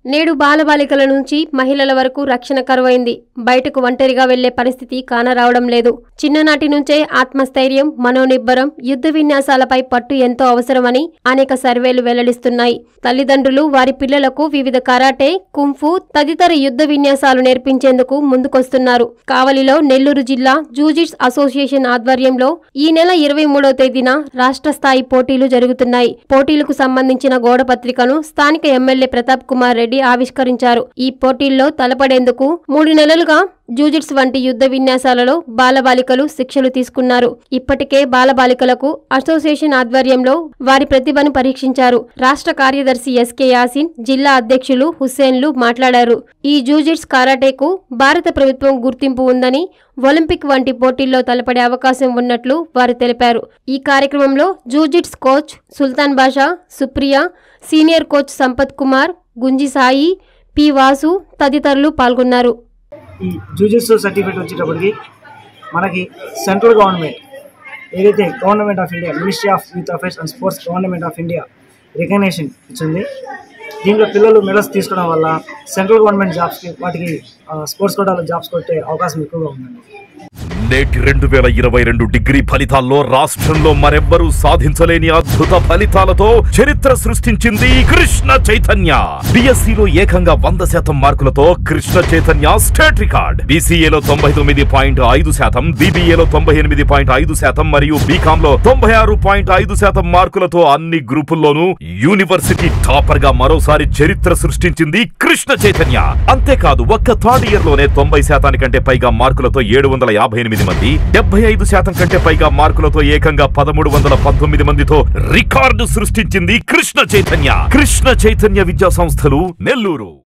నేడు బాలబాలికల నుంచి మహిళల వరకు రక్షణ కరువైంది బయటకు ఒంటరిగా వెళ్లే పరిస్థితి కానరావడం లేదు చిన్ననాటి నుంచే ఆత్మస్థైర్యం మనోనిబ్బరం యుద్ధ విన్యాసాలపై పట్టు ఎంతో అవసరమని అనేక సర్వేలు వెల్లడిస్తున్నాయి తల్లిదండ్రులు వారి పిల్లలకు వివిధ కరాటే కుంఫు తదితర యుద్ధ విన్యాసాలు నేర్పించేందుకు ముందుకొస్తున్నారు కావలిలో నెల్లూరు జిల్లా జూజిట్స్ అసోసియేషన్ ఆధ్వర్యంలో ఈ నెల ఇరవై మూడవ తేదీన రాష్ట్ర స్థాయి పోటీలు జరుగుతున్నాయి పోటీలకు సంబంధించిన గోడ పత్రికను స్థానిక ఎమ్మెల్యే ప్రతాప్ కుమార్ రెడ్డి ఆవిష్కరించారు ఈ పోటీల్లో తలపడేందుకు మూడు నెలలుగా జూజిట్స్ వంటి యుద్ధ విన్యాసాలలో బాలబాలికలు శిక్షలు తీసుకున్నారు ఇప్పటికే బాలబాలికలకు అసోసియేషన్ ఆధ్వర్యంలో వారి ప్రతిభను పరీక్షించారు రాష్ట్ర కార్యదర్శి ఎస్కే యాసిన్ జిల్లా అధ్యక్షులు హుస్సేన్లు మాట్లాడారు ఈ జూజిట్స్ కారాటేకు భారత ప్రభుత్వం గుర్తింపు ఉందని ఒలింపిక్ వంటి పోటీల్లో తలపడే అవకాశం ఉన్నట్లు వారు తెలిపారు ఈ కార్యక్రమంలో jujitsu coach Sultan Basha Supriya senior coach Sampath Kumar Gunji Sai P Vasu తదితరులు పాల్గొన్నారు ఈ జూజిట్స్ సర్టిఫికేట్ వచ్చేటప్పటికి మనకి సెంట్రల్ గవర్నమెంట్ ఏదైతే government of India ministry of youth affairs and sports government of India recognition ఇచ్చింది దీంట్లో పిల్లలు మెడల్స్ తీసుకోవడం వల్ల సెంట్రల్ గవర్నమెంట్ జాబ్స్కి వాటికి స్పోర్ట్స్ కోటాలో జాబ్స్ కొట్టే అవకాశం ఎక్కువగా ఉందండి నేటి రెండు వేల ఇరవై రెండు డిగ్రీ ఫలితాల్లో రాష్ట్రంలో మరెవ్వరూ సాధించలేని అద్భుత ఫలితాలతో చరిత్ర సృష్టించింది కృష్ణ చైతన్య బిఎస్సిలో ఏకంగా వంద శాతం మార్కులతో కృష్ణ చైతన్య స్టేట్ రికార్డ్ బీసీఏలో తొంభై తొమ్మిది పాయింట్ ఐదు శాతం బీబీఏలో తొంభై ఎనిమిది పాయింట్ ఐదు శాతం మరియు బీకామ్ లో తొంభై ఆరు పాయింట్ ఐదు శాతం మార్కులతో అన్ని గ్రూపుల్లోనూ యూనివర్సిటీ టాపర్ గా మరోసారి చరిత్ర సృష్టించింది కృష్ణ చైతన్య అంతేకాదు ఒక్క థర్డ్ ఇయర్ లోనే తొంభై శాతానికంటే పైగా మార్కులతో ఏడు వందల యాభై ఎనిమిది మంది డెబ్బై ఐదు శాతం కంటే పైగా మార్కులతో ఏకంగా పదమూడు వందల పంతొమ్మిది మందితో రికార్డు సృష్టించింది కృష్ణ చైతన్య కృష్ణ చైతన్య విద్యా సంస్థలు నెల్లూరు